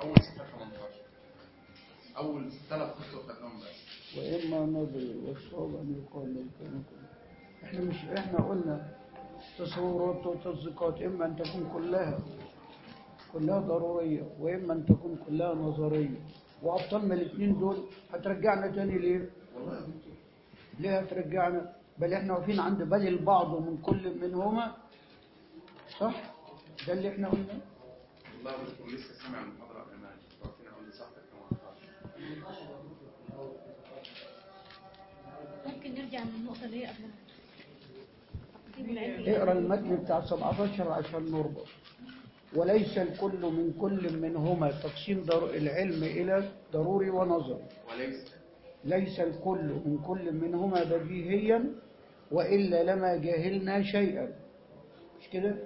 اول صفحه 18 اول ثلاث خطوط خدناهم بس وإما نظري والصواب أن يقال لو كان كله إحنا مش إحنا قلنا تصورات وتصديقات إما أن تكون كلها كلها ضرورية وإما أن تكون كلها نظرية وأبطلنا الاثنين دول هترجعنا تاني ليه؟ والله يا دكتور ليه هترجعنا؟ بل إحنا واقفين عند بل البعض من كل منهما صح؟ ده اللي إحنا قلنا والله يا دكتور لسه سامع المحاضره قبل ما أجي. واقفين عند صفحه 18 ممكن نرجع من النقطة اللي هي قبلها تقسيم العلم اقرا المتن بتاع 17 عشان نربط وليس الكل من كل منهما تقسيم در- العلم إلى ضروري ونظري وليس ليس الكل من كل منهما بديهيا وإلا لما جهلنا شيئا مش كده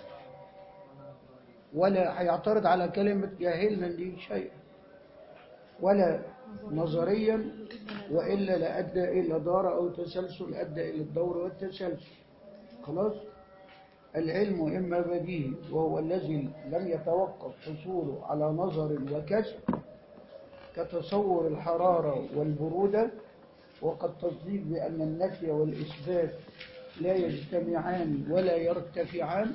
ولا هيعترض على كلمة جاهلنا دي شيئا ولا نظريا وإلا لأدى إلى دار أو تسلسل أدى إلى الدور والتسلسل خلاص العلم إما بديهي وهو الذي لم يتوقف حصوله على نظر وكسب كتصور الحرارة والبرودة وقد تصديق بأن النفي والإثبات لا يجتمعان ولا يرتفعان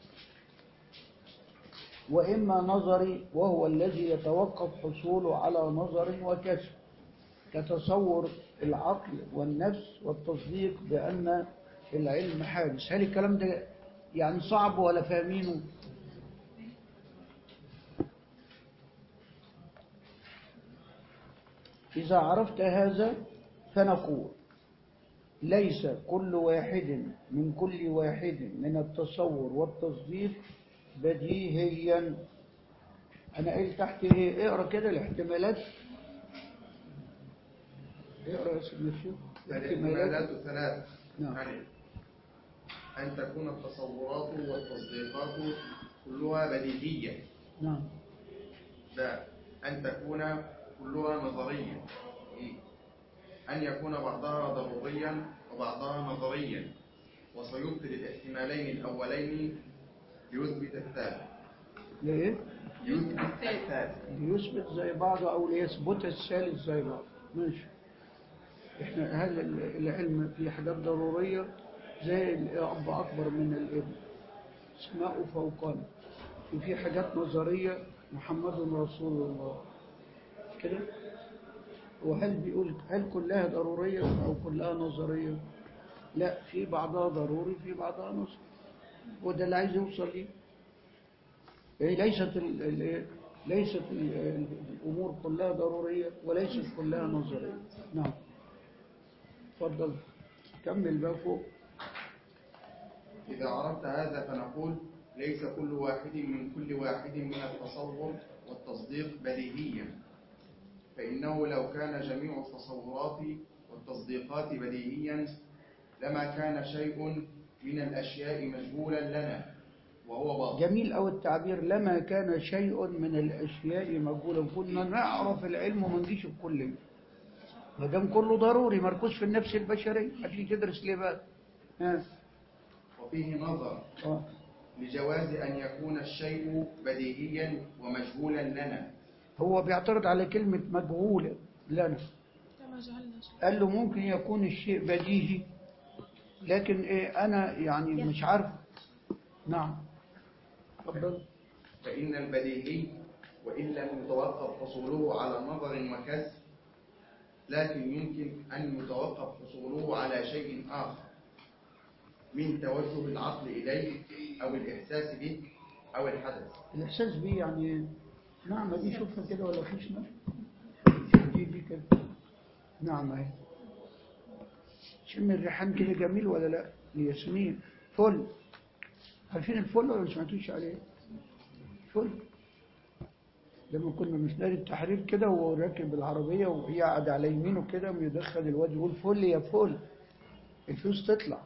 وإما نظري وهو الذي يتوقف حصوله على نظر وكسب كتصور العقل والنفس والتصديق بأن العلم حادث هل الكلام ده يعني صعب ولا فاهمينه إذا عرفت هذا فنقول ليس كل واحد من كل واحد من التصور والتصديق بديهيا أنا قلت تحت إيه اقرأ كده الاحتمالات اقرأ يا سيدنا الشيخ الاحتمالات ثلاث نعم. يعني أن تكون التصورات والتصديقات كلها بديهية نعم لا أن تكون كلها نظرية إيه؟ أن يكون بعضها ضروريا وبعضها نظريا وسيبطل الاحتمالين الأولين ليثبت الثالث ليه؟ ليثبت الثالث ليثبت زي بعض أو ليثبت الثالث زي بعض ماشي احنا هل ال- العلم في حاجات ضرورية زي الأب أكبر من الابن اسماء فوقان وفي حاجات نظرية محمد رسول الله كده وهل بيقول هل كلها ضرورية أو كلها نظرية لا في بعضها ضروري في بعضها نظري وده اللي عايز يوصل ليه إيه ليست ال ال ليست ال الأمور كلها ضرورية وليست كلها نظرية نعم تفضل كمل بقى فوق إذا عرفت هذا فنقول ليس كل واحد من كل واحد من التصور والتصديق بديهيا فإنه لو كان جميع التصورات والتصديقات بديهيا لما كان شيء من الأشياء مجهولا لنا وهو باطل جميل أو التعبير لما كان شيء من الأشياء مجهولا كنا نعرف العلم وما نجيش بكله ما دام كله ضروري مركوز في النفس البشرية هتيجي تدرس ليه بقى؟ ها وفيه نظر آه. لجواز أن يكون الشيء بديهيا ومجهولا لنا هو بيعترض على كلمة مجهولة لنا كما جعلنا شيء قال له ممكن يكون الشيء بديهي لكن إيه أنا يعني مش عارف نعم تفضل فإن البديهي وإن لم يتوقف حصوله على نظر وكسب لكن يمكن أن يتوقف حصوله على شيء آخر من توجه العقل إليه أو الإحساس به أو الحدث الإحساس بيه يعني إيه؟ نعمة دي شوفها كده ولا خشنة دي دي كده نعمة اهي شم الريحان كده جميل ولا لا ياسمين فل عارفين الفل ولا ما سمعتوش عليه فل لما كنا مش نادي التحرير كده وهو راكب العربية وهي قاعدة على يمينه كده ويدخل الواد يقول فل يا فل الفلوس تطلع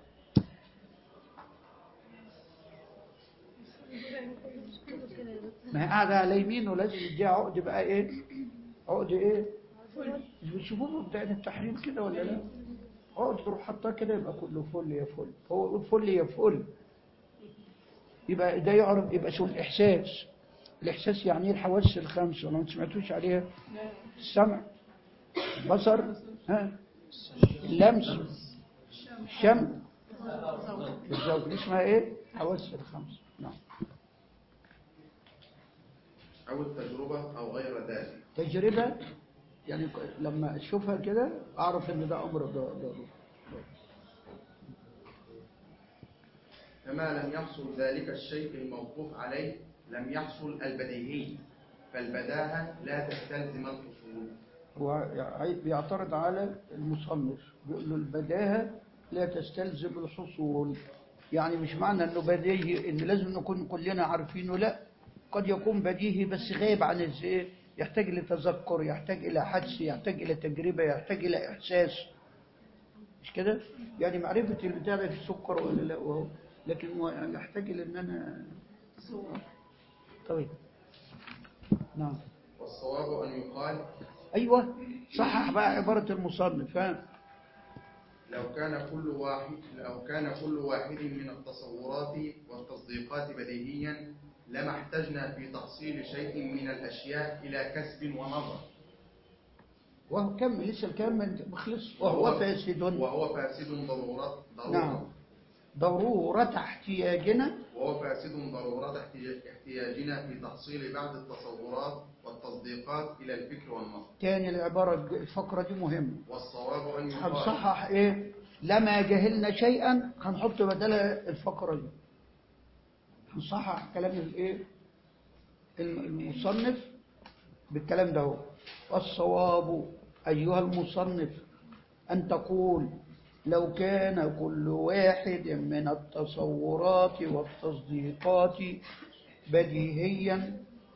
ما هي قاعدة على يمينه لازم يديها عقد بقى ايه عقد ايه مش بتشوفوه بتاع التحرير كده ولا لا عقد تروح حاطاه كده يبقى كله فل يا فل هو يقول فل يا فل يبقى ده يعرف يبقى شو الإحساس الإحساس يعني إيه الحواس الخمس ولا ما سمعتوش عليها السمع البصر ها اللمس الشم الذوق دي اسمها إيه حواس الخمس نعم أو التجربة أو غير ذلك تجربة يعني لما أشوفها كده أعرف إن ده أمر ضروري كما لم يحصل ذلك الشيء الموقوف عليه لم يحصل البديهي فالبداهة لا تستلزم الحصول هو يع- بيعترض على المصنف بيقول له البداهة لا تستلزم الحصول يعني مش معنى انه بديهي ان لازم نكون كلنا عارفينه لا قد يكون بديهي بس غايب عن الذهن يحتاج الى تذكر يحتاج الى حدس يحتاج الى تجربة يحتاج الى احساس مش كده يعني معرفة البتاع ده في السكر ولا لا وهو لكن هو يحتاج الى ان انا طيب نعم والصواب أن يقال ايوه صحح بقى عبارة المصنف ها لو كان كل واحد لو كان كل واحد من التصورات والتصديقات بديهيا لما احتجنا في تحصيل شيء من الأشياء إلى كسب ونظر وهو كم لسه الكلام ما مخلص وهو فاسد وهو فاسد ضرورة ضرورة نعم ضرورة احتياجنا وهو فاسد ضرورة احتياج- احتياجنا في تحصيل بعض التصورات والتصديقات إلى الفكر والنظر تاني العبارة الفقرة دي مهمة والصواب أن يقال هنصحح ايه لما جهلنا شيئا هنحط بدلها الفقرة دي هنصحح كلام الايه الم- المصنف بالكلام ده هو والصواب أيها المصنف أن تقول لو كان كل واحد من التصورات والتصديقات بديهيا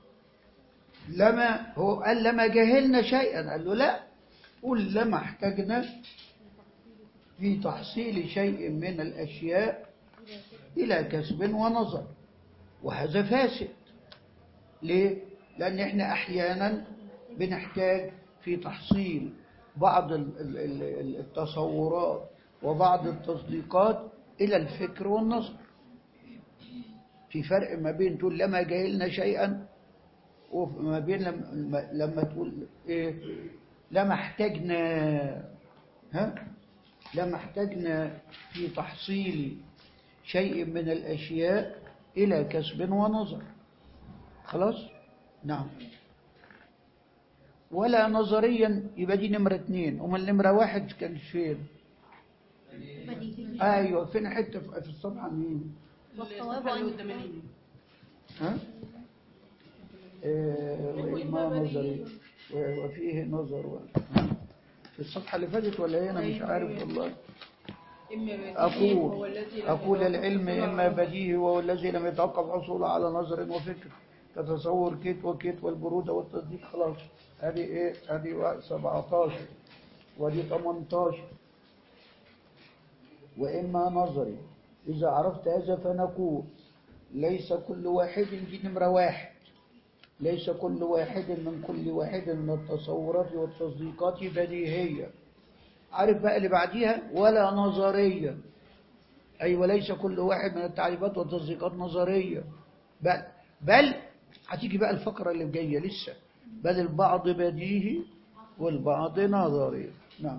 لما هو قال لما جهلنا شيئا قال له لا قل لما احتجنا في تحصيل شيء من الأشياء إلى كسب ونظر وهذا فاسد ليه؟ لأن احنا أحيانا بنحتاج في تحصيل بعض ال- ال- ال- التصورات وبعض التصديقات إلى الفكر والنظر في فرق ما بين تقول لما جهلنا شيئا وما بين لما, لما تقول إيه لما احتجنا ها لما احتجنا في تحصيل شيء من الأشياء إلى كسب ونظر خلاص نعم ولا نظريا يبقى دي نمرة اتنين أمال نمرة واحد كان فين بديهي أيوة فين حتة في في الصفحة مين والصواب أن يقال ها آه، وإما نظري و- وفيه نظر و... في الصفحة اللي فاتت ولا هنا مش عارف والله أقول أقول العلم إما بديهي وهو الذي لم يتوقف حصوله على نظر وفكر كتصور كيت وكيت والبرودة والتصديق خلاص هذه إيه هذه وا- 17 ودي 18 وإما نظري إذا عرفت هذا فنقول ليس كل واحد دي نمرة واحد ليس كل واحد من كل واحد من التصورات والتصديقات بديهية عارف بقى اللي بعديها ولا نظرية أي وليس كل واحد من التعريفات والتصديقات نظرية بل بل هتيجي بقى الفقرة اللي جاية لسه بل البعض بديهي والبعض نظري نعم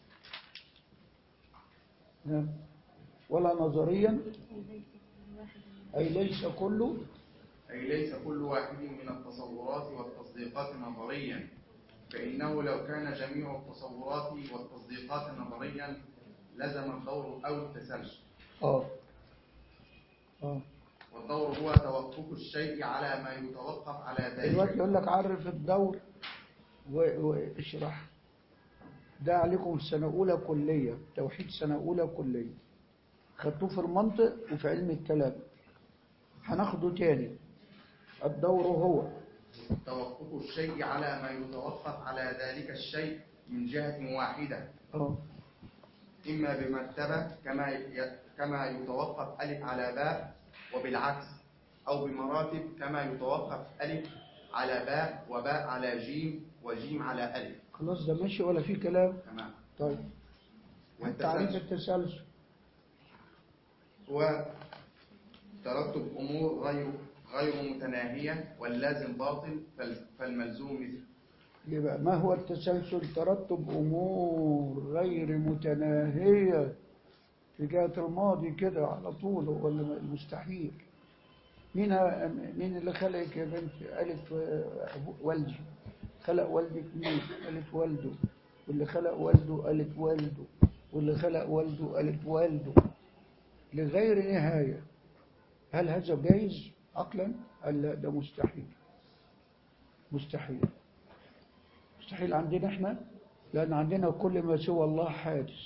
نعم. ولا نظريا أي ليس كل أي ليس كل واحد من التصورات والتصديقات نظريا فإنه لو كان جميع التصورات والتصديقات نظريا لزم الدور أو التسلسل آه آه والدور هو توقف الشيء على ما يتوقف على دلوقتي ذلك يقول لك عرف الدور و- واشرح ده عليكم في سنة أولى كلية توحيد سنة أولى كلية خدتوه في المنطق وفي علم الكلام هناخده تاني الدور هو توقف الشيء على ما يتوقف على ذلك الشيء من جهة واحدة اه إما بمرتبة كما ي- كما يتوقف ألف على باء وبالعكس أو بمراتب كما يتوقف ألف على باء وباء على جيم وجيم على ألف خلاص ده ماشي ولا في كلام تمام طيب تعريف والتسلسل التسلسل هو ترتب أمور غير غير متناهية واللازم باطل فال- فالملزوم مثل يبقى ما هو التسلسل ترتب أمور غير متناهية في جهة الماضي كده على طول هو اللي المستحيل مين ه- مين اللي خلقك يا بنتي ألف آه، أبو- والدي خلق والدك مين ألف والده واللي خلق والده ألف والده واللي خلق والده ألف والده لغير نهاية هل هذا جايز عقلا؟ قال لا ده مستحيل مستحيل مستحيل عندنا احنا لأن عندنا كل ما سوى الله حادث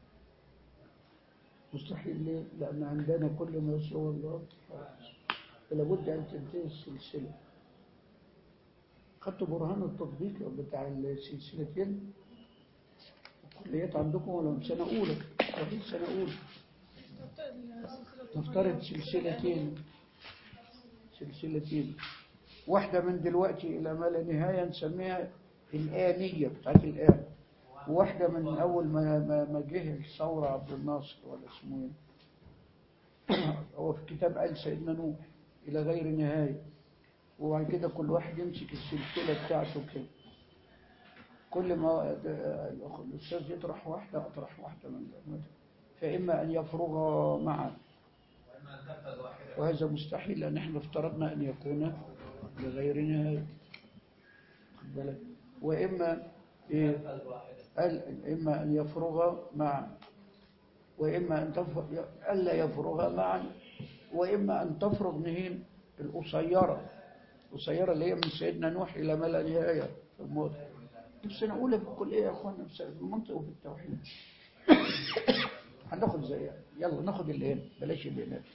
مستحيل ليه؟ لأن عندنا كل ما سوى الله حادث فلا بد أن تنتهي السلسلة خدتوا برهان التطبيق بتاع السلسلتين الكليات عندكم ولا في سنة أولى وفي سنة أولى نفترض سلسلتين سلسلتين واحدة من دلوقتي إلى ما لا نهاية نسميها الآنية بتاعت الآن وواحدة من أول ما ما ما جه الثورة عبد الناصر ولا اسمه إيه هو في كتاب آل سيدنا نوح إلى غير نهاية وبعد كده كل واحد يمسك السلسلة بتاعته كده كل ما الأخ- الأستاذ يطرح واحدة أطرح واحدة من ده فإما أن يفرغ معا وهذا مستحيل لأن احنا افترضنا أن يكون لغير نهاية خد بالك؟ وإما إيه؟ قال إما أن يفرغ معا وإما أن تفرغ ألا يفرغ معا وإما أن تفرغ نهين القصيرة القصيرة اللي هي من سيدنا نوح إلى ما لا نهاية في الماضي في سنة أولى في الكلية يا أخوانا في سنة- في المنطق وفي التوحيد هناخد زيها يلا ناخد اللي هنا بلاش اللي هنا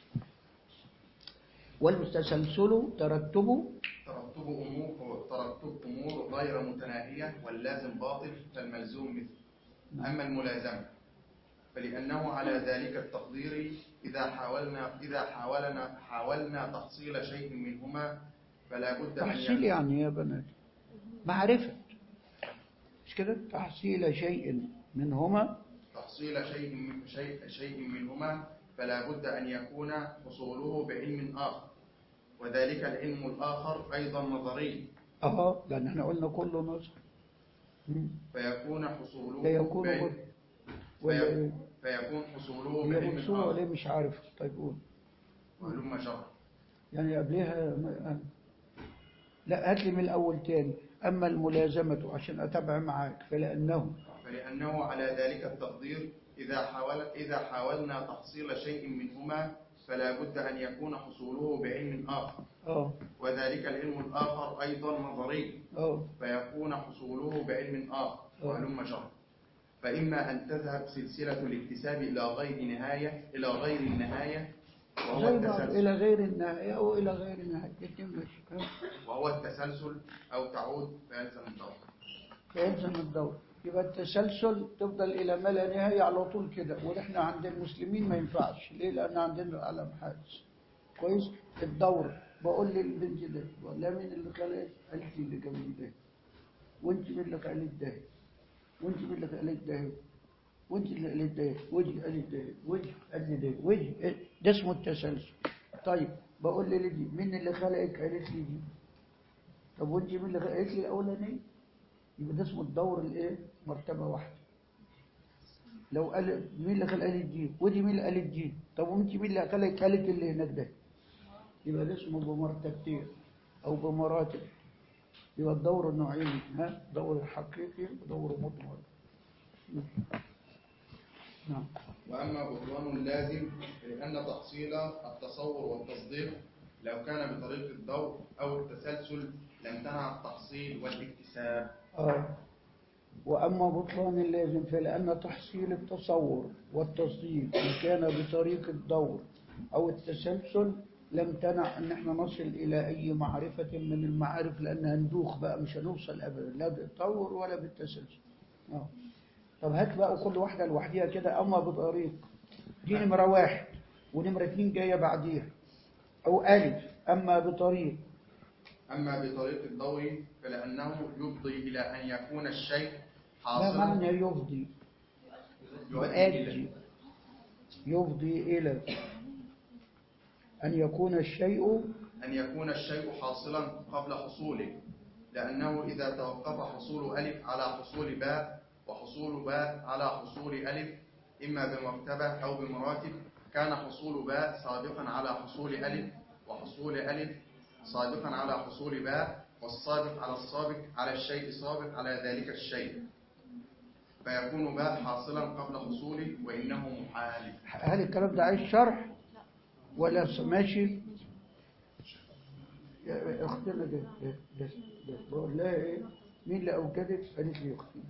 والتسلسل ترتب ترتب أمور ترتب أمور غير متناهية واللازم باطل فالملزوم مثل أما الملازمة فلأنه على ذلك التقدير إذا حاولنا إذا حاولنا حاولنا تحصيل شيء منهما فلا بد أن تحصيل يكون يعني إيه يا بنات معرفة مش كده تحصيل شيء منهما تحصيل شيء من شيء شيء منهما فلا بد أن يكون حصوله بعلم آخر وذلك العلم الآخر أيضا نظري اه لأن احنا قلنا كله نظر مم. فيكون حصوله فيكون بعلم- بد- ولا في- إيه؟ فيكون حصوله هي بعلم منصوبة ولا آخر إيه مش عارف طيب قول وهلم جرا يعني قبلها م- لا هات لي من الأول تاني أما الملازمة عشان أتابع معاك فلأنه فلأنه على ذلك التقدير إذا حاول إذا حاولنا تحصيل شيء منهما فلا بد أن يكون حصوله بعلم آخر اه وذلك العلم الآخر أيضا نظري اه فيكون حصوله بعلم آخر وهلم جرا فإما أن تذهب سلسلة الاكتساب إلى غير نهاية إلى غير النهاية وهو زي بعض التسلسل إلى غير النهاية أو إلى غير النهاية الاثنين ماشي ها؟ وهو التسلسل أو تعود فيلزم الدور فيلزم الدور يبقى التسلسل تفضل إلى ما لا نهاية على طول كده ونحن عند المسلمين ما ينفعش ليه؟ لأن عندنا العالم حادث كويس الدور بقول للبنت ده بقول لها مين اللي خلقت؟ قالت لي اللي جنبي ده وانت مين اللي قالت ده وانت مين اللي قالت ده وانت اللي قالت ده وجه قالت ده وجه قال لي ده وجه إيه؟ ده اسمه التسلسل طيب بقول لدي مين اللي خلقك قالت لي دي طب وانت مين اللي قالت لي الاولانيه يبقى ده اسمه الدور الايه مرتبه واحده لو قال مين اللي خلق قالت دي ودي مين اللي قالت دي طب وانت مين اللي خلق قالت اللي هناك ده يبقى ده اسمه بمرتبتين او بمراتب يبقى الدور النوعين ها دور حقيقي ودور مضمر نعم وأما بطلان اللازم لأن تحصيل التصور والتصديق لو كان بطريق الدور أو التسلسل لم تنع التحصيل والاكتساب آه. وأما بطلان اللازم فلأن تحصيل التصور والتصديق إن كان بطريق الدور أو التسلسل لم تنع أن احنا نصل إلى أي معرفة من المعارف لأن هندوخ بقى مش هنوصل أبدا لا بالتطور ولا بالتسلسل آه. طب هات بقى كل واحدة لوحديها كده أما بطريق دي نمرة واحد ونمرة اتنين جاية بعديها أو ألف أما بطريق أما بطريق الدور فلأنه يفضي إلى أن يكون الشيء ما حاصلا معنى يفضي يؤدي إلى يؤدي يفضي إلى أن يكون الشيء أن يكون الشيء حاصلا قبل حصوله لأنه إذا توقف حصول ألف على حصول باء وحصول باء على حصول ألف إما بمرتبة أو بمراتب كان حصول باء سابقا على حصول ألف وحصول ألف سابقا على حصول باء والسابق على السابق على الشيء سابق على ذلك الشيء فيكون باء حاصلا قبل حصوله وإنه محال هل الكلام ده عايز شرح ولا س- ماشي يا اختنا ده ده ده ده بقول لها ايه مين اللي اوجدك قالت لي اختي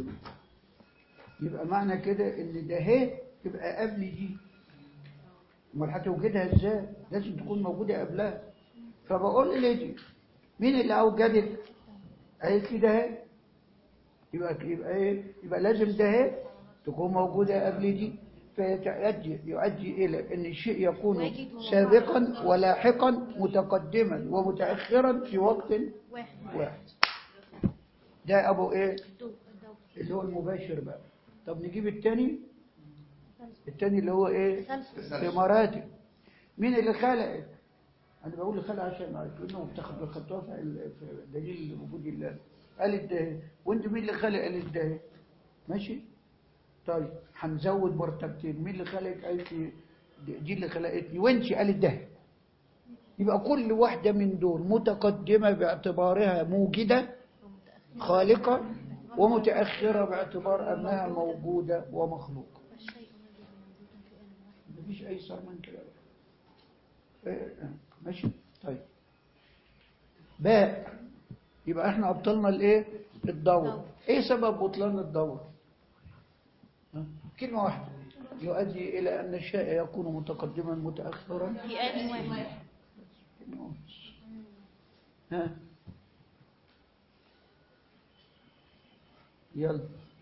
يبقى معنى كده ان ده هي تبقى قبل دي امال هتوجدها ازاي لازم تكون موجوده قبلها فبقول لدي مين اللي اوجدك قالت لي ده هي يبقى يبقى ايه يبقى لازم ده هي تكون موجوده قبل دي فيؤدي يؤدي الى ان الشيء يكون ويجد هو سابقا ولاحقا متقدما ومتاخرا في وقت واحد واحد ده ابو ايه الدو الدو اللي هو المباشر بقى طب نجيب التاني التاني اللي هو ايه تسلسل في مراتب مين اللي خلق انا بقول خلق عشان عارف انه بتاخد خدتوها في ال- في دليل وجود الله قال الدهي وانت مين اللي خلق قال الدهي ماشي طيب هنزود مرتبتين مين اللي خلقك قالت لي دي- دي اللي خلقتني وانت قال الدهي يبقى كل واحدة من دول متقدمة باعتبارها موجدة خالقة ومتأخرة باعتبار أنها موجودة ومخلوقة والشيء الذي موجود في آن واحد مفيش أي صار من كده إيه، ماشي طيب باء يبقى احنا أبطلنا الايه الدور ايه سبب بطلان الدور ها؟ كلمة واحدة يؤدي إلى أن الشيء يكون متقدما متأخرا في آن واحد كلمة واحدة. ها يلا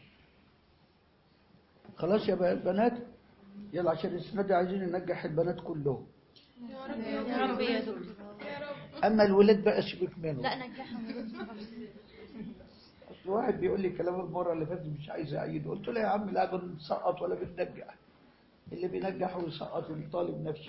خلاص يا بنات يلا عشان السنة دي عايزين ننجح البنات كلهم يا رب يا دكتور أما الولاد بقى سيبك منهم لا نجحهم يا دكتور أصل واحد بيقول لي كلام المرة اللي فاتت مش عايز أعيد قلت له يا عم لا بنسقط ولا بننجح اللي بينجح ويسقط الطالب نفسه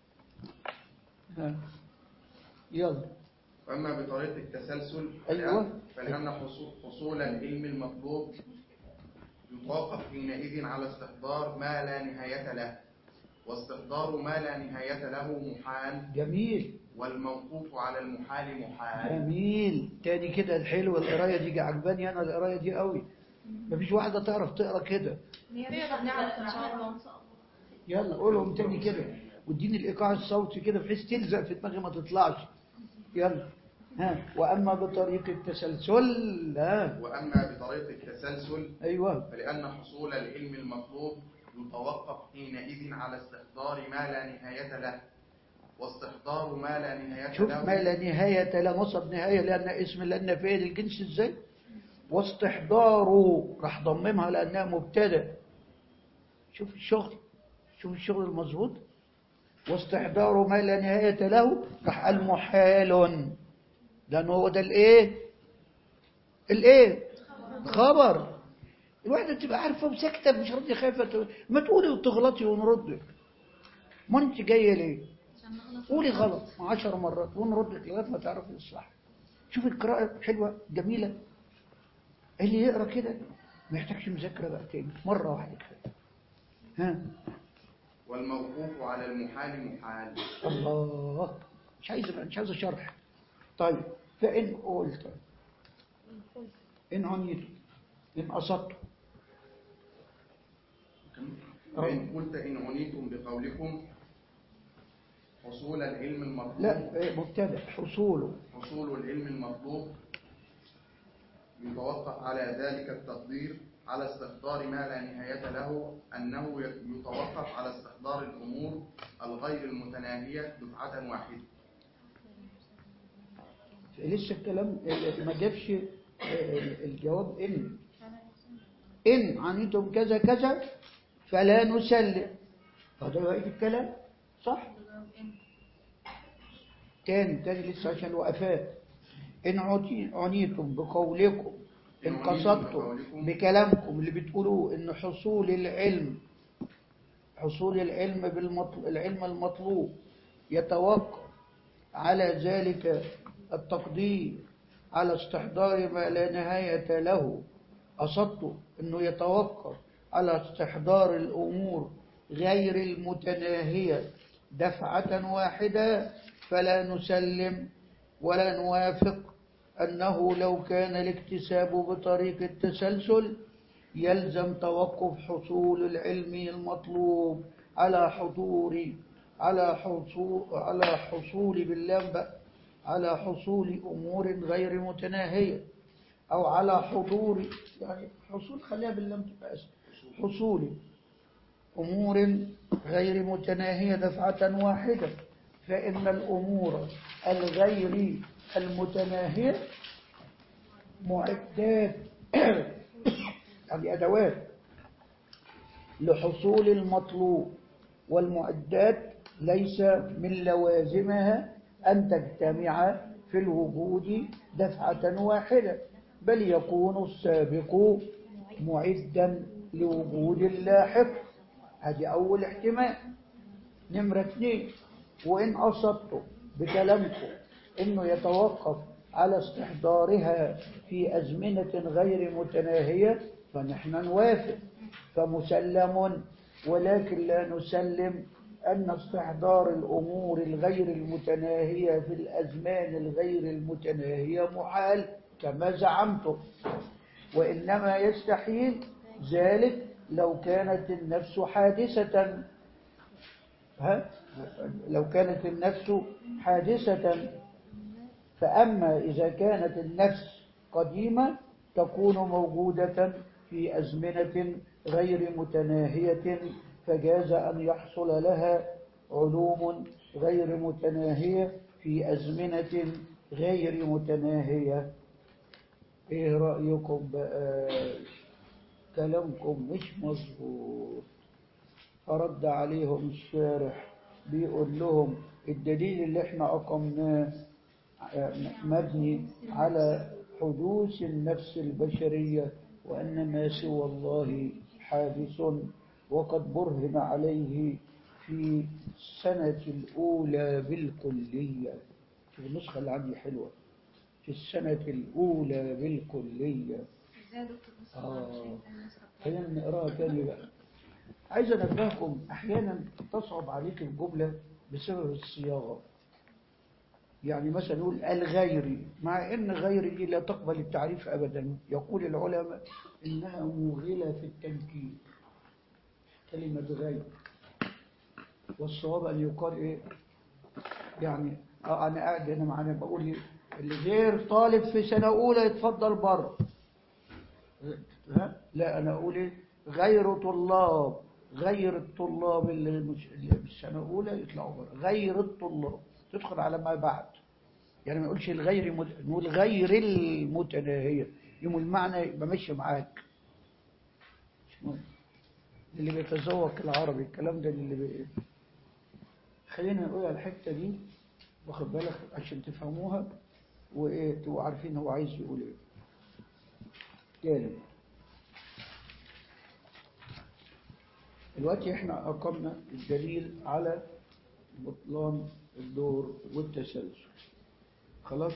ها يلا وأما بطريقة التسلسل أيوة. فلأن- فلأن حصول, حصول العلم المطلوب يتوقف حينئذ على استحضار ما لا نهاية له واستحضار ما لا نهاية له محال جميل والموقوف على المحال محال جميل تاني كده الحلوة القراية دي عجباني أنا القراية دي قوي مفيش واحدة تعرف تقرا كده يلا قولهم تاني كده واديني الإيقاع الصوتي كده بحيث تلزق في دماغي ما تطلعش يلا ها وأما بطريق التسلسل ها وأما بطريقة التسلسل أيوه فلأن حصول العلم المطلوب يتوقف حينئذ على استحضار ما لا نهاية له واستحضار ما لا نهاية شوف له ما لا نهاية لا نصب نهاية لأن اسم لأن فعل الجنس ازاي واستحضاره راح ضممها لأنها مبتدأ شوف الشغل شوف الشغل المظبوط واستحضار ما لا نهاية له راح قال محال لأنه هو ده الإيه الإيه خبر الواحدة تبقى عارفة وساكتة مش راضية خايفة تقول- ما تقولي وتغلطي ونردك ما انت جاية ليه قولي غلط عشر مرات ونردك لغاية ما تعرفي الصح شوف القراءة حلوة جميلة اللي يقرأ كده ما يحتاجش مذاكرة بقى تاني مرة واحدة كفاية ها والموقوف على المحال محال الله مش عايز مش عايز شرح طيب فإن قلت إن عنيت إن أصبت وإن قلت إن عنيتم بقولكم حصول العلم المطلوب لا إيه، مبتدأ حصوله حصول العلم المطلوب يتوقف على ذلك التقدير على استحضار ما لا نهاية له أنه يتوقف على استحضار الأمور الغير المتناهية دفعة واحدة لسه الكلام ما جابش ال- الجواب إن إن عنيتم كذا كذا فلا نسلم هذا بقية الكلام صح تاني تاني لسه عشان الوقفات إن عطي- عنيتم بقولكم إن إن عنيتم قصدتم بقولكم. بكلامكم اللي بتقولوه إن حصول العلم حصول العلم بالمطلوب العلم المطلوب يتوقف على ذلك التقدير على استحضار ما لا نهاية له قصدت أنه يتوقف على استحضار الأمور غير المتناهية دفعة واحدة فلا نسلم ولا نوافق أنه لو كان الاكتساب بطريق التسلسل يلزم توقف حصول العلم المطلوب على حضور على حصول على حصول باللام بقى على حصول أمور غير متناهية أو على حضور يعني حصول خليها باللام تبقى اسم حصول أمور غير متناهية دفعة واحدة فإن الأمور الغير المتناهية معدات يعني أدوات لحصول المطلوب والمعدات ليس من لوازمها أن تجتمع في الوجود دفعة واحدة بل يكون السابق معدا لوجود اللاحق هذه أول احتمال نمرة اثنين وإن أصبت بكلامكم إنه يتوقف على استحضارها في أزمنة غير متناهية فنحن نوافق فمسلم ولكن لا نسلم أن استحضار الأمور الغير المتناهية في الأزمان الغير المتناهية محال كما زعمتم وإنما يستحيل ذلك لو كانت النفس حادثة ها؟ لو كانت النفس حادثة فأما إذا كانت النفس قديمة تكون موجودة في أزمنة غير متناهية فجاز أن يحصل لها علوم غير متناهية في أزمنة غير متناهية إيه رأيكم بقى كلامكم مش مظبوط فرد عليهم الشارح بيقول لهم الدليل اللي احنا أقمناه مبني على حدوث النفس البشرية وأن ما سوى الله حادث وقد برهن عليه في السنة الأولى بالكلية في النسخة اللي عندي حلوة في السنة الأولى بالكلية آه. خلينا نقراها تاني بقى عايز أنبهكم أحيانا تصعب عليك الجملة بسبب الصياغة يعني مثلا نقول الغيري مع ان غير دي لا تقبل التعريف ابدا يقول العلماء انها موغله في التنكير كلمه غير والصواب ان يقال ايه يعني آه انا قاعد هنا معانا بقول إيه؟ اللي غير طالب في سنه اولى يتفضل بره ها لا انا اقول ايه غير طلاب غير الطلاب اللي مش اللي في السنه الاولى يطلعوا بره غير الطلاب تدخل على ما بعد يعني ما نقولش الغير مت... نقول غير المتناهية يوم المعنى يبقى ماشي معاك مش مهم. اللي بيتذوق العربي الكلام ده اللي بي... خلينا نقول على الحتة دي واخد بالك عشان تفهموها وايه تبقوا عارفين هو عايز يقول ايه تاني دلوقتي احنا اقمنا الدليل على بطلان الدور والتسلسل خلاص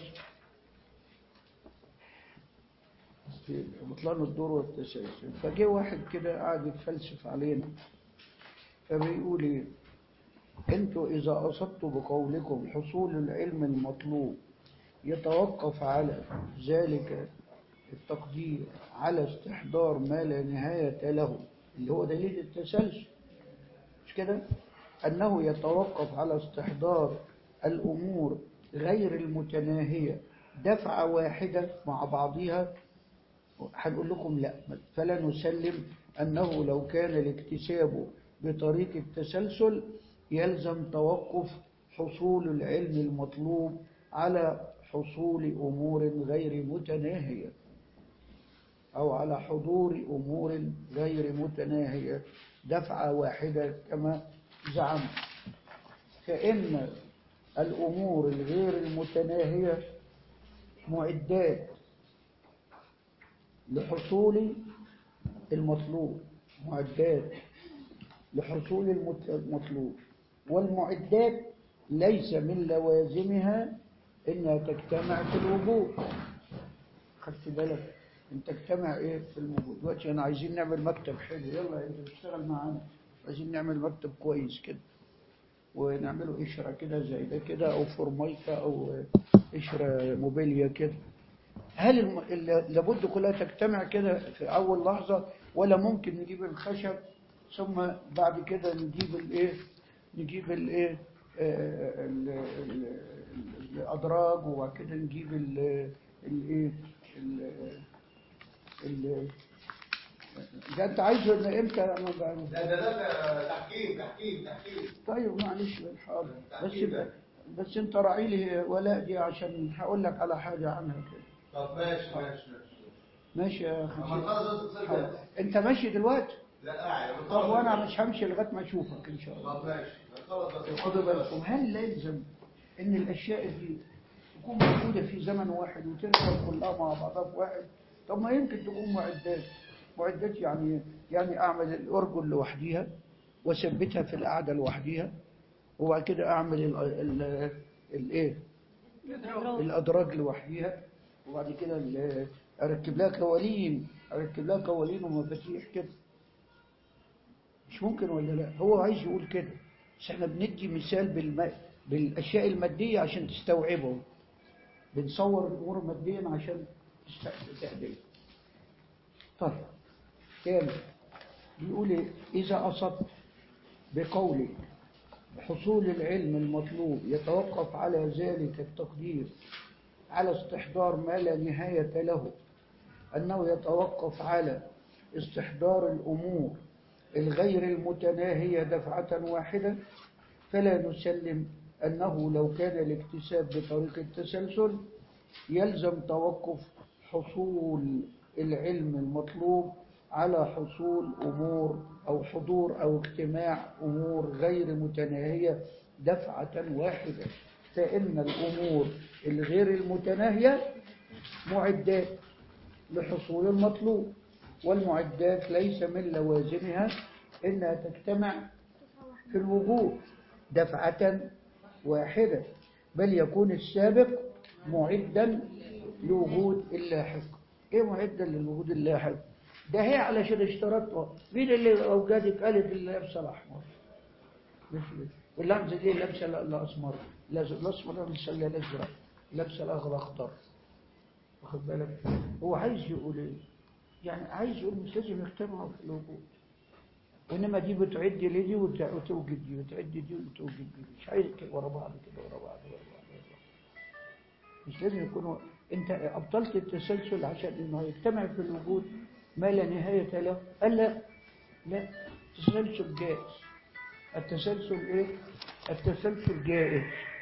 في بطلان الدور والتسلسل فجاء واحد كده قاعد يتفلسف علينا فبيقول ايه انتوا اذا اصبتوا بقولكم حصول العلم المطلوب يتوقف على ذلك التقدير على استحضار ما لا نهاية له اللي هو دليل التسلسل مش كده أنه يتوقف على استحضار الأمور غير المتناهية دفعة واحدة مع بعضها هنقول لكم لا فلا نسلم أنه لو كان الاكتساب بطريق التسلسل يلزم توقف حصول العلم المطلوب على حصول أمور غير متناهية أو على حضور أمور غير متناهية دفعة واحدة كما زعم فإن الأمور الغير المتناهية معدات لحصول المطلوب معدات لحصول المطلوب والمعدات ليس من لوازمها انها تجتمع في الوجود خدت بالك ان تجتمع ايه في الوجود دلوقتي انا عايزين نعمل مكتب حلو يلا انت تشتغل معانا عايزين نعمل مكتب كويس كده ونعمله قشرة كده زي ده كده أو فورمايكا أو قشرة موبيليا كده هل الم... ال- لابد كلها تجتمع كده في أول لحظة ولا ممكن نجيب الخشب ثم بعد كده نجيب الإيه نجيب الإيه آه، ال- ال- ال- الأدراج وبعد كده نجيب ال- الإيه ال- ال- ده أنت عايزه إن إمتى أنا بعمل لا ده ده تحكيم تحكيم تحكيم طيب معلش حاضر بس تعقيب بقى. بس انت راعي لي ولاء دي عشان هقول لك على حاجه عنها كده طب ماشي ماشي ماشي ماشي يا اما اخي نخلص بس اتصل حاضر. بيها. انت ماشي دلوقتي لا قاعد أما طب نخلص وانا بس. مش همشي لغايه ما اشوفك ان شاء الله طب ماشي نخلص بس خدوا بالكم هل لازم ان الاشياء دي تكون موجوده في زمن واحد وتركب كلها مع بعضها في واحد طب ما يمكن تكون معدات معدات يعني يعني اعمل الارجل لوحديها واثبتها في القعده لوحديها وبعد كده اعمل ال- ال- الايه الادراج لوحديها وبعد كده ال- اركب لها كوالين اركب لها كوالين ومفاتيح كده مش ممكن ولا لا هو عايز يقول كده بس احنا بندي مثال بالم... بالاشياء الماديه عشان تستوعبه بنصور الامور ماديا عشان تستقبل طيب تاني بيقول ايه اذا اصبت بقولك حصول العلم المطلوب يتوقف على ذلك التقدير على استحضار ما لا نهاية له أنه يتوقف على استحضار الأمور الغير المتناهية دفعة واحدة فلا نسلم أنه لو كان الاكتساب بطريق التسلسل يلزم توقف حصول العلم المطلوب على حصول أمور أو حضور أو اجتماع أمور غير متناهية دفعة واحدة فإن الأمور الغير المتناهية معدات لحصول المطلوب والمعدات ليس من لوازمها إنها تجتمع في الوجود دفعة واحدة بل يكون السابق معدا لوجود اللاحق ايه معدا للوجود اللاحق ده هي علشان اشترطها مين اللي اوجدك قالت اللبسه الاحمر مش واللمسه دي لابسه ال- الاسمر لازم الاسمر لابسه ال- الازرق لابسه الاخضر اخضر واخد بالك هو عايز يقول ايه يعني عايز يقول مش لازم يجتمعوا في الوجود انما دي بتعد لدي وت- وتوجد دي وتعد دي وتوجد دي مش عايز كده ورا بعض كده ورا بعض ورا بعض ورا بعض مش لازم يكونوا انت ابطلت التسلسل عشان انه يجتمع في الوجود ما لا نهايه له قال لا لا التسلسل جائز التسلسل ايه التسلسل جائز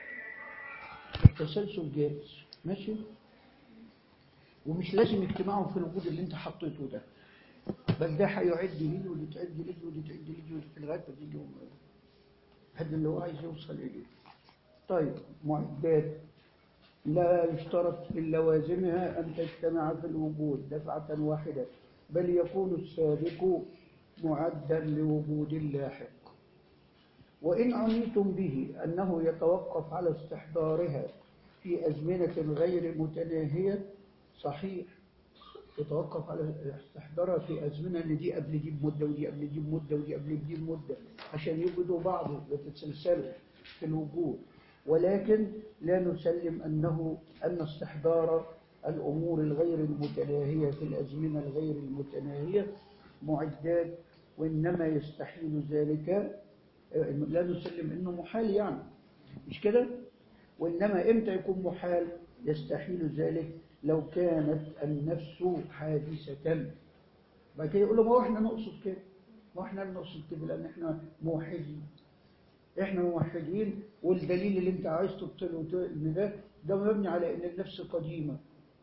التسلسل جائز ماشي ومش لازم يجتمعوا في الوجود اللي انت حطيته ده بل ده هيعد لي ودي تعد لي ودي تعد لي ودي لغايه ما تيجي يوم هذا اللي هو عايز يوصل اليه طيب معدات لا يشترط من لوازمها أن تجتمع في الوجود دفعة واحدة بل يكون السابق معدا لوجود اللاحق وإن عنيتم به أنه يتوقف على استحضارها في أزمنة غير متناهية صحيح يتوقف على استحضارها في أزمنة اللي دي قبل دي بمدة ودي قبل دي بمدة ودي قبل دي بمدة عشان يوجدوا بعض وتتسلسلوا في الوجود ولكن لا نسلم أنه أن استحضار الأمور الغير المتناهية في الأزمنة الغير المتناهية معدات وإنما يستحيل ذلك لا نسلم أنه محال يعني مش كده وإنما إمتى يكون محال يستحيل ذلك لو كانت النفس حادثة بعد كده يقول له ما هو احنا نقصد كده ما احنا بنقصد كده لأن احنا موحدين احنا موحدين والدليل اللي انت عايز تبطله وت- ان ده ده مبني على ان النفس قديمة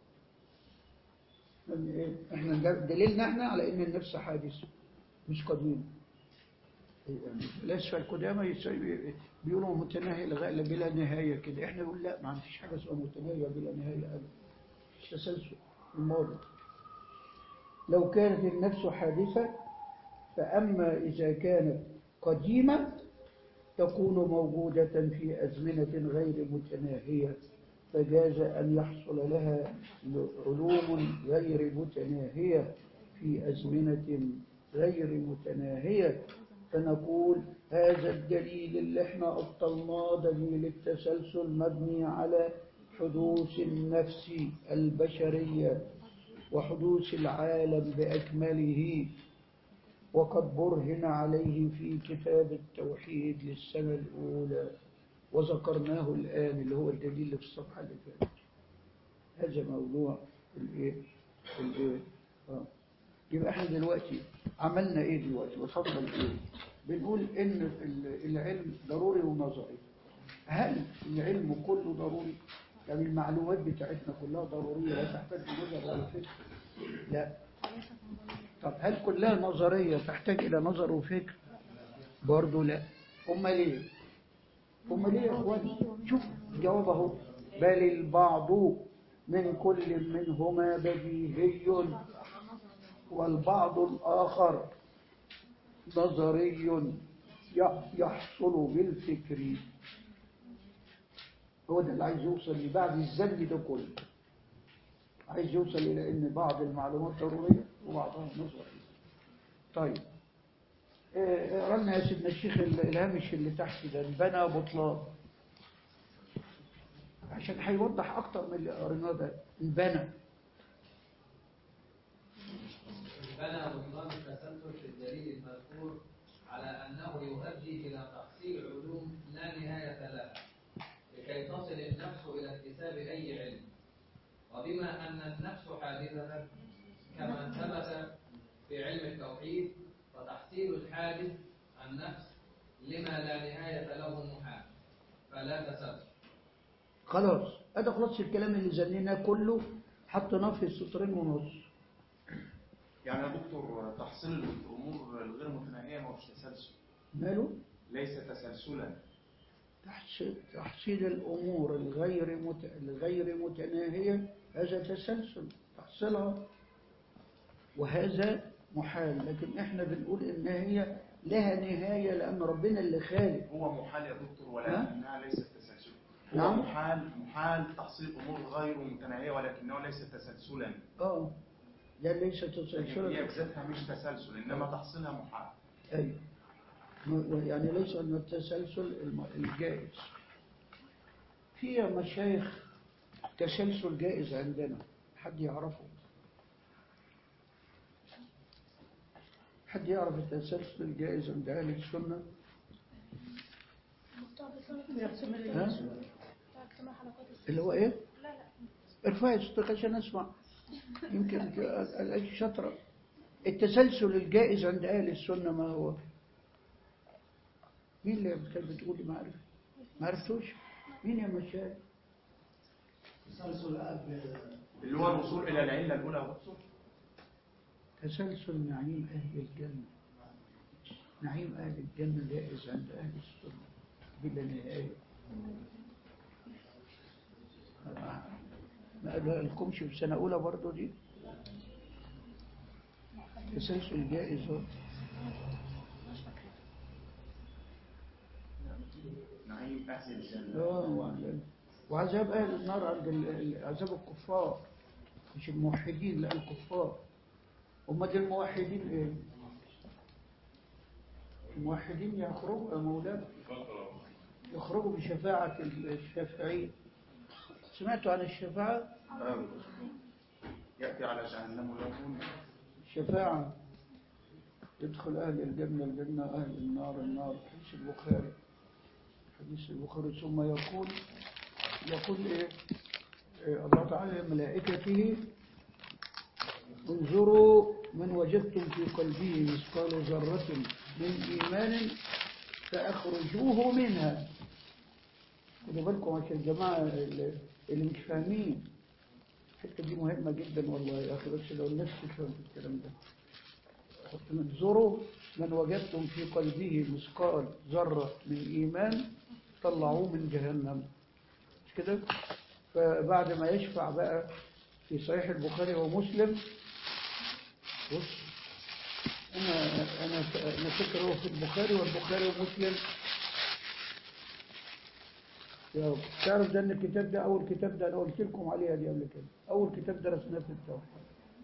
يعني ايه؟ احنا ده- دليلنا احنا على ان النفس حادثة مش قديمة يعني الاسفل القدامى يسوي- بيقولوا متناهي لغاية بلا نهاية كده احنا نقول لا ما فيش حاجة اسمها متناهية بلا نهاية ابدا مش تسلسل الماضي لو كانت النفس حادثة فأما إذا كانت قديمة تكون موجودة في أزمنة غير متناهية فجاز أن يحصل لها علوم غير متناهية في أزمنة غير متناهية فنقول هذا الدليل اللي احنا أبطلناه دليل التسلسل مبني على حدوث النفس البشرية وحدوث العالم بأكمله وقد برهن عليه في كتاب التوحيد للسنة الأولى وذكرناه الآن اللي هو الدليل اللي في الصفحة اللي فاتت هذا موضوع الإيه؟ الإيه؟ آه. يبقى احنا دلوقتي عملنا ايه دلوقتي وصلنا لايه بنقول ان ال- العلم ضروري ونظري هل العلم كله ضروري يعني المعلومات بتاعتنا كلها ضرورية لا تحتاج لنظر ولا فكر لا طب هل كلها نظرية تحتاج إلى نظر وفكر برضه لا أمال ليه أمال ليه يا إخواني شوف جواب أهو بل البعض من كل منهما بديهي والبعض الآخر نظري يحصل بالفكر هو ده اللي عايز يوصل اللي بعد الزن ده كله عايز يوصل إلى أن بعض المعلومات ضرورية وبعضها نظرية طيب آه، اقرا لنا يا سيدنا الشيخ ال- الهامش اللي تحت ده البنا بطلان عشان هيوضح أكتر من اللي قريناه ده البنا بنى بطلان التسلسل في الدليل المذكور على أنه يؤدي إلى تحصيل علوم لا نهاية لها لكي تصل النفس إلى اكتساب أي علم وبما أن النفس حادثة كما ثبت في علم التوحيد فتحصيل الحادث النفس لما لا نهاية له محال فلا تسلسل خلاص هذا خلاص الكلام اللي زنيناه كله حطيناه في سطرين ونص يعني يا دكتور تحصيل الامور الغير متناهيه ما هوش تسلسل ماله ليس تسلسلا تحصيل, تحصيل الأمور الغير مت... الغير متناهية هذا تسلسل تحصيلها وهذا محال لكن احنا بنقول ان هي لها نهاية لأن ربنا اللي خالق هو محال يا دكتور ولكنها ليست تسلسلا هو نعم. محال محال تحصيل امور غير متناهيه ولكنه ليس تسلسلا اه ده ليس لكن هي تسلسلا بذاتها مش تسلسل انما تحصيلها محال أيوة م- يعني ليس من التسلسل الم- الجائز في مشايخ تسلسل جائز عندنا حد يعرفه حد يعرف التسلسل الجائز عند أهل السنة ها؟ اجتماع حلقات السنة. اللي هو إيه؟ لا لا ارفعي صوتك عشان أسمع يمكن ألاقي شطرة التسلسل الجائز عند أهل السنة ما هو؟ مين اللي كانت بتقولي ما عرف؟ ما عرفتوش؟ مين يا مشايخ؟ اللي هو الوصول الى العله الاولى يا دكتور تسلسل نعيم أهل الجنة نعيم أهل الجنة جائز عند أهل السنة بلا نهاية ما قال لكمش في سنة أولى برضو دي تسلسل جائز هو. نعيم اهل الجنه آه، وعند- وعذاب أهل النار عند ال- ال- عذاب الكفار مش الموحدين لا الكفار هم دي الموحدين ايه الموحدين يخرجوا يا مولانا يخرجوا بشفاعة الشافعين سمعتوا عن الشفاعة آه. ياتي على جهنم يوم الشفاعة يدخل أهل الجنة الجنة أهل النار النار حديث البخاري حديث البخاري ثم يقول يقول إيه إيه، الله تعالى لملائكته انظروا من وجدتم في قلبه مثقال ذرة من إيمان فأخرجوه منها خدوا بالكم عشان الجماعة اللي اللي مش فاهمين الحته دي مهمة جدا والله يا أخي بس لو الناس تفهم في الكلام ده انظروا من وجدتم في قلبه مثقال ذرة من إيمان طلعوه من جهنم مش كده فبعد ما يشفع بقى في صحيح البخاري ومسلم بص أنا أنا أنا فاكر هو في البخاري والبخاري ومسلم يا رب. تعرف ده ان الكتاب ده اول كتاب ده انا قلت لكم عليها دي قبل كده اول كتاب درسناه في التوحيد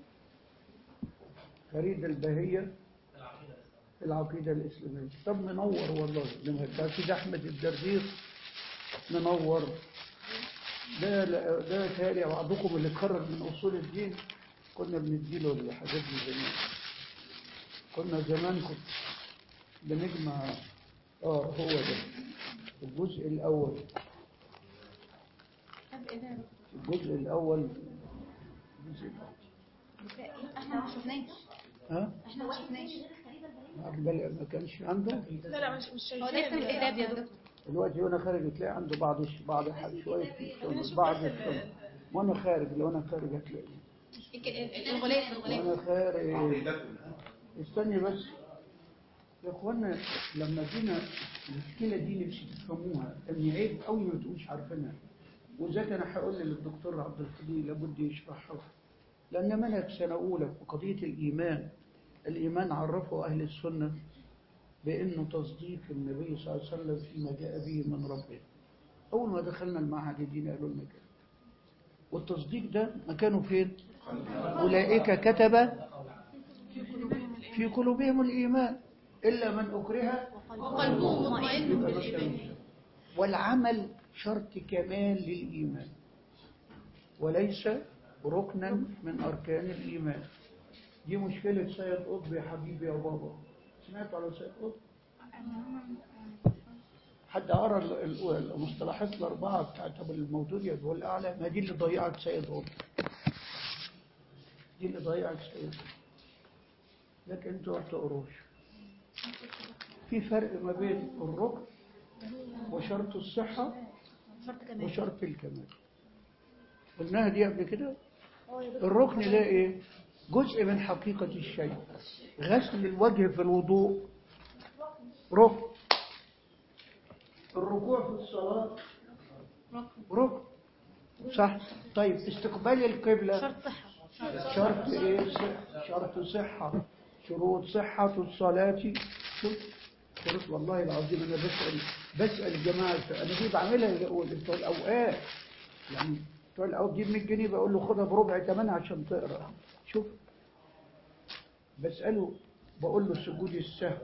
فريد البهية في العقيدة الإسلامية طب منور والله لما كان سيد أحمد الدردير منور ده ده تالي بعضكم اللي اتخرج من أصول الدين كنا بنديله الحاجات دي زمان كنا زمان كنت بنجمع اه هو ده الجزء الأول طب ايه ده الجزء الأول الجزء الأول احنا ما شفناش ها احنا ما شفناش بل ما كانش عنده لا لا مش مش هو ده اسم الكتاب يا دكتور دلوقتي وانا خارج تلاقي عنده بعض الش- بعض ح- شويه شغل بعض الشغل وانا خارج لو انا خارج هتلاقي الك- ال- الغلاف الغلاف وانا خارج عقيدتنا استني بس يا اخوانا لما جينا المشكله دي نفسي تفهموها ان عيب قوي ما تبقوش عارفينها وذات انا هقول للدكتور عبد القدير لابد يشرحها لان منهج سنه اولى في قضيه الايمان الايمان عرفه اهل السنه بانه تصديق النبي صلى الله عليه وسلم فيما جاء به من ربه اول ما دخلنا المعهد الديني قالوا لنا كده والتصديق ده مكانه فين اولئك كتب في قلوبهم الإيمان إلا من أكره وقلبه مطمئن يبقى بالإيمان مثلا والعمل شرط كمال للإيمان وليس ركنا من أركان الإيمان دي مشكلة سيد قطب يا حبيبي يا بابا سمعت على سيد قطب حد قرا ال- ال- المصطلحات الأربعة بتاعت أبو الموجودية هو الأعلى ما دي اللي ضيعت سيد قطب دي اللي ضيعت سيد قطب لكن انتوا ما تقروش في فرق ما بين الركن وشرط الصحة شرط كمان وشرط الكمال قلناها دي قبل كده الركن ده ايه جزء من حقيقة الشيء غسل الوجه في الوضوء ركن الركوع في الصلاة ركن صح طيب استقبال القبلة شرط صحة شرط ايه صح- شرط صحة شروط صحة الصلاة شوف شروط والله العظيم انا بسأل بسأل الجماعة انا دي بعملها لأول- بتوع الاوقات يعني بتوع الاوقات دي 100 جنيه بقول له خدها بربع ثمنها عشان تقرا شوف بسأله بقول له سجود السهو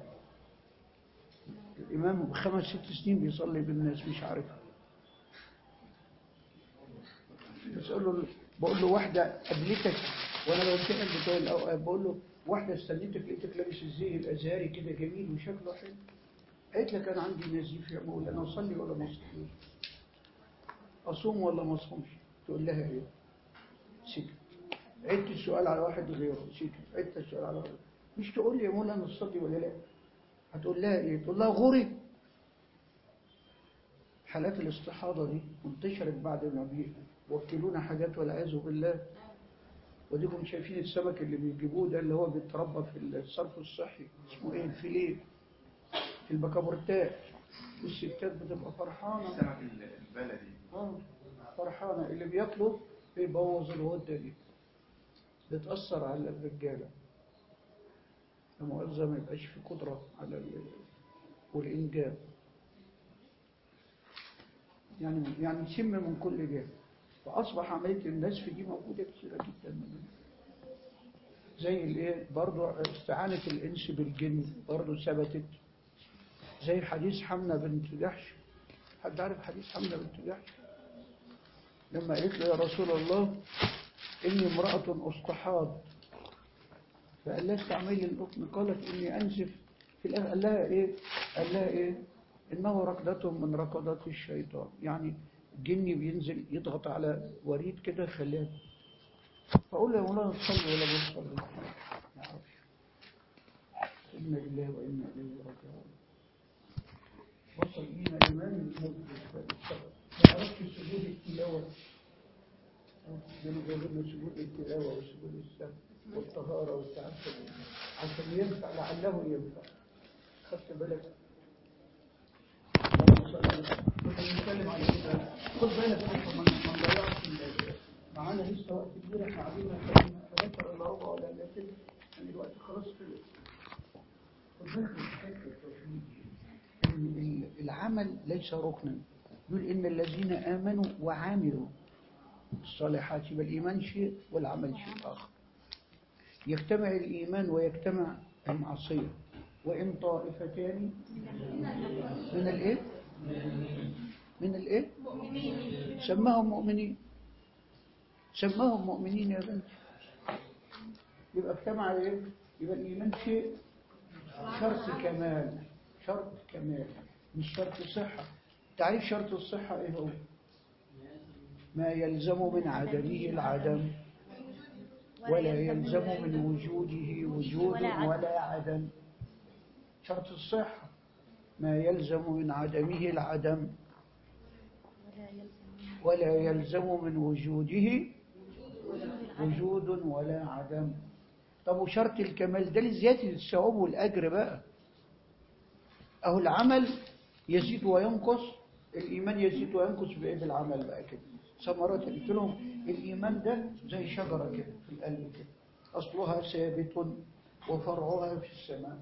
الإمام بخمس ست سنين بيصلي بالناس مش عارفها بسأل له بقول له واحدة قابلتك وأنا بمتحن بتوع الأوقات بقول له واحدة استنيتك لقيتك لابس الزي الأزهري كده جميل وشكله حلو قالت لك أنا عندي نزيف يا مولا أنا أصلي ولا ما أصليش أصوم ولا ما أصومش تقول لها إيه سكت عدت السؤال على واحد غيره سكت عدت السؤال على واحد مش تقول لي يا مولا أنا أصلي ولا لا هتقول لها إيه تقول لها غوري حالات الاستحاضة دي انتشرت بعد ما بيوكلونا حاجات والعياذ بالله وديكم شايفين السمك اللي بيجيبوه ده اللي هو بيتربى في الصرف الصحي اسمه ايه الفيليه في البكابورتات والستات بتبقى فرحانة السمك البلدي اه فرحانة اللي بياكله بيبوظ الغدة دي بتأثر على الرجالة المؤذى ما يبقاش في قدرة على ال- والإنجاب يعني يعني شم من كل جهة فأصبح عملية النسف دي موجودة كثيرة جدا من زي الايه برضو استعانة الإنس بالجن برضو ثبتت زي حديث حمنة بنت جحش حد عارف حديث حمنة بنت جحش لما قالت له يا رسول الله إني امرأة أصطحاب فقال لها استعملي القطن قالت إني أنزف في الآخر قال لها إيه قال لها إيه إنه ركضة من ركضات الشيطان يعني الجن بينزل يضغط على وريد كده يخليها فأقول له يا مولانا تصلي ولا ما تصلي ما أعرفش إنا لله وإنا إليه راجعون وصل بينا إمام الموت ما عرفتش سجود التلاوة كانوا جايبين لنا سجود التلاوة وسجود السهو والطهارة والتعبد عشان ينفع لعله ينفع خدت بالك كنا بنتكلم على كده خد بالك حتى ما ما نضيعش ال- معانا لسه وقت كبير احنا قاعدين نتكلم حاجات الا ربع ولا الا كده يعني الوقت خلاص خلص خد بالك من حته التوحيد ان ال- العمل ليس ركنا يقول إن الذين آمنوا وعملوا الصالحات يبقى الإيمان شيء والعمل شيء آخر يجتمع الإيمان ويجتمع المعصية وإن طائفتان من الإيه؟ من الإيه؟ سماهم مؤمنين سماهم مؤمنين يا بنت يبقى اجتمع ايه يبقى الايمان شيء شرط كمال شرط كمال مش شرط صحة تعريف شرط الصحة ايه هو ما يلزم من عدمه العدم ولا يلزم من وجوده وجود ولا عدم. ولا عدم شرط الصحة ما يلزم من عدمه العدم ولا يلزم ولا يلزم من وجوده وجود ولا عدم طب وشرط الكمال ده لزيادة الثواب والأجر بقى أهو العمل يزيد وينقص الإيمان يزيد وينقص بإيه بالعمل بقى كده ثمرات قلت لهم الإيمان ده زي شجرة كده في القلب كده أصلها ثابت وفرعها في السماء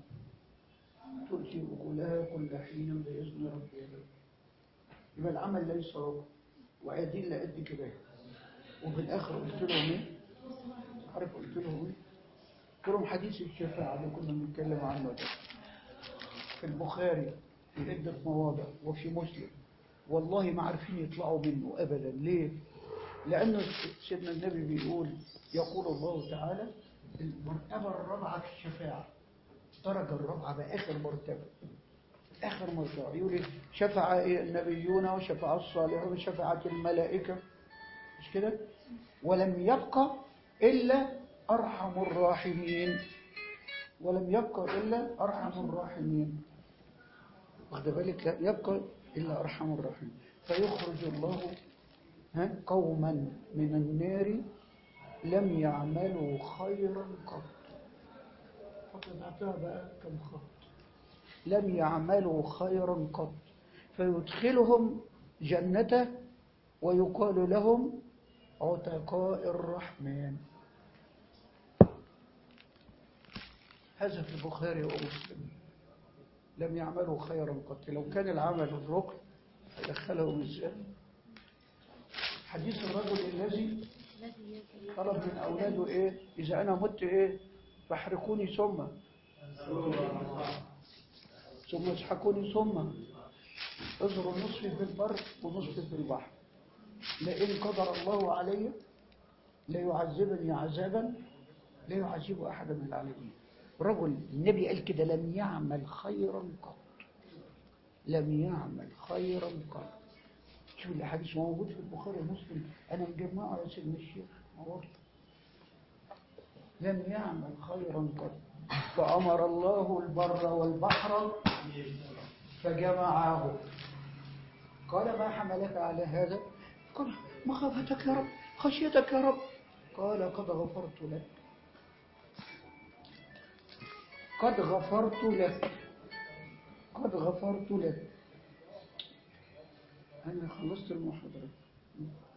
تؤتي أكلها كل حين بإذن ربها يبقى العمل ليس ركن وأدلة قد كده وفي الآخر قلت لهم إيه؟ عارف قلت لهم إيه؟ قلت لهم حديث الشفاعة اللي كنا بنتكلم عنه ده في البخاري في عدة مواضع وفي مسلم والله ما عارفين يطلعوا منه أبدا ليه؟ لأن سيدنا النبي بيقول يقول الله تعالى المرتبة الرابعة في الشفاعة الدرجة الرابعة بآخر مرتبة آخر مرتبة يقول إيه؟ شفع النبيون وشفع الصالحون وشفعت الملائكة مش كده ولم يبقى إلا أرحم الراحمين ولم يبقى إلا أرحم الراحمين واخد بالك لا يبقى إلا أرحم الراحمين فيخرج الله ها قوما من النار لم يعملوا خيرا قط فقطعتها بقى كم خط لم يعملوا خيرا قط فيدخلهم جنته ويقال لهم عتقاء الرحمن هذا في البخاري ومسلم لم يعملوا خيرا قط لو كان العمل الركن فدخلهم الجنة حديث الرجل الذي الذي يلزم طلب من أولاده إيه إذا أنا مت إيه فاحرقوني ثم ثم اسحقوني ثم اضروا نصفي في البر ونصفي في البحر لئن قدر الله علي ليعذبني عذابا لا يعذب أحدا من العالمين رجل النبي قال كده لم يعمل خيرا قط لم يعمل خيرا قط شوف الحديث موجود في البخاري ومسلم أنا مجمعه يا سيدنا الشيخ موجود لم يعمل خيرا قط فأمر الله البر والبحر فجمعاه قال ما حملك على هذا قال مخافتك يا رب خشيتك يا رب قال قد غفرت لك قد غفرت لك قد غفرت لك أنا خلصت المحاضرة